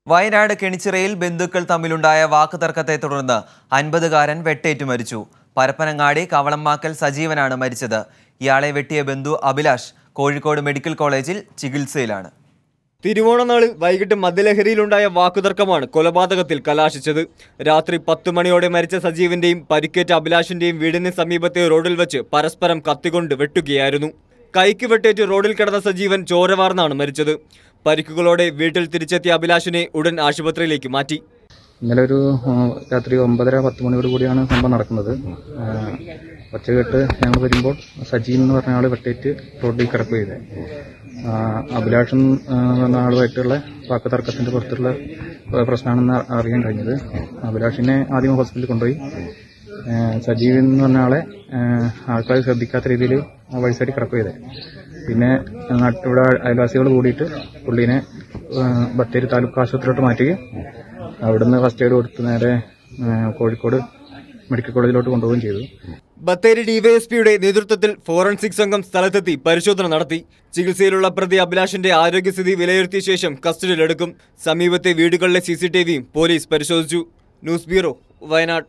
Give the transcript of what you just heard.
വയനാട് കെണിച്ചിറയിൽ ബന്ധുക്കൾ തമ്മിലുണ്ടായ വാക്കുതർക്കത്തെ തുടർന്ന് അൻപതുകാരൻ വെട്ടേറ്റു മരിച്ചു പരപ്പനങ്ങാടി കവളമ്മാക്കൽ സജീവനാണ് മരിച്ചത് ഇയാളെ വെട്ടിയ ബന്ധു അഭിലാഷ് കോഴിക്കോട് മെഡിക്കൽ കോളേജിൽ ചികിത്സയിലാണ് തിരുവോണനാളിൽ വൈകിട്ട് മദ്യലഹരിയിലുണ്ടായ വാക്കുതർക്കമാണ് കൊലപാതകത്തിൽ കലാശിച്ചത് രാത്രി പത്തു മണിയോടെ മരിച്ച സജീവന്റെയും പരിക്കേറ്റ അഭിലാഷിന്റെയും വീടിന് സമീപത്തെ റോഡിൽ വെച്ച് പരസ്പരം കത്തികൊണ്ട് വെട്ടുകയായിരുന്നു കൈക്ക് വെട്ടേറ്റ് റോഡിൽ കിടന്ന സജീവൻ ചോരവാർന്നാണ് മരിച്ചത് പരിക്കുകളോടെ വീട്ടിൽ തിരിച്ചെത്തിയ അഭിലാഷിനെ ഉടൻ ആശുപത്രിയിലേക്ക് മാറ്റി ഇന്നലെ ഒരു ആ, രാത്രി ഒമ്പതര പത്ത് മണിയോട് കൂടിയാണ് സംഭവം നടക്കുന്നത് ആ, ഒച്ച കേട്ട് ഞങ്ങൾ വരുമ്പോൾ സജീൻ എന്ന് പറഞ്ഞ ആൾ വെട്ടേറ്റ് റോഡിൽ കിടക്കുക ചെയ്തത് ആ, അഭിലാഷൻ ആ, എന്ന ആളുമായിട്ടുള്ള വാക്കുതർക്കത്തിന്റെ പുറത്തുള്ള ആ, പ്രശ്നമാണെന്ന് അറിയാൻ കഴിഞ്ഞത് അഭിലാഷിനെ ആദ്യം ഹോസ്പിറ്റലിൽ കൊണ്ടുപോയി ആ, സജീവൻ എന്ന് പറഞ്ഞ ആളെ ആ, ആൾക്കാർ ശ്രദ്ധിക്കാത്ത രീതിയിൽ വഴി സൈഡിൽ കിടക്കുക ചെയ്തത് പിന്നെ നാട്ട് ഇവിടെ അയൽവാസികൾ കൂടിയിട്ട് പുള്ളീനെ ആ, ബത്തേരി താലൂക്ക് ആശുപത്രിയിലോട്ട് മാറ്റുകയും അവിടുന്ന് ഫസ്റ്റ് എയ്ഡ് കൊടുത്ത് നേരെ ആ, കോഴിക്കോട് മെഡിക്കൽ കോളേജിലോട്ട് കൊണ്ടുപോവുകയും ചെയ്തു ബത്തേരി ഡിവൈഎസ്പിയുടെ നേതൃത്വത്തിൽ ഫോറൻസിക് സംഘം സ്ഥലത്തെത്തി പരിശോധന നടത്തി ചികിത്സയിലുള്ള പ്രതി അഭിലാഷിന്റെ ആരോഗ്യസ്ഥിതി വിലയിരുത്തിയ ശേഷം കസ്റ്റഡിയിലെടുക്കും സമീപത്തെ വീടുകളിലെ സി പോലീസ് പരിശോധിച്ചു ന്യൂസ് ബ്യൂറോ വയനാട്